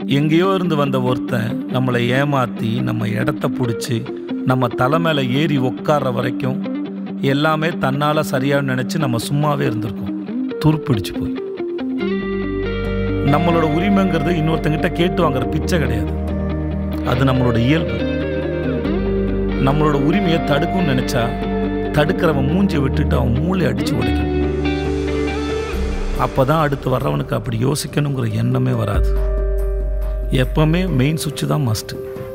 எங்கேயோ இருந்து வந்த ஒருத்தன் நம்மளை ஏமாற்றி நம்ம இடத்த பிடிச்சி நம்ம தலை மேலே ஏறி உட்கார்ற வரைக்கும் எல்லாமே தன்னால் சரியாக நினச்சி நம்ம சும்மாவே இருந்திருக்கோம் துருப்பிடிச்சு போய் நம்மளோட உரிமைங்கிறது இன்னொருத்தங்கிட்ட கேட்டு வாங்குற பிச்சை கிடையாது அது நம்மளோட இயல்பு நம்மளோட உரிமையை தடுக்கும்னு நினச்சா தடுக்கிறவன் மூஞ்சி விட்டுட்டு அவன் மூளை அடித்து உடைக்கணும் அப்போ தான் அடுத்து வர்றவனுக்கு அப்படி யோசிக்கணுங்கிற எண்ணமே வராது எப்பவுமே மெயின் சுவிட்ச் தான் மஸ்ட்டு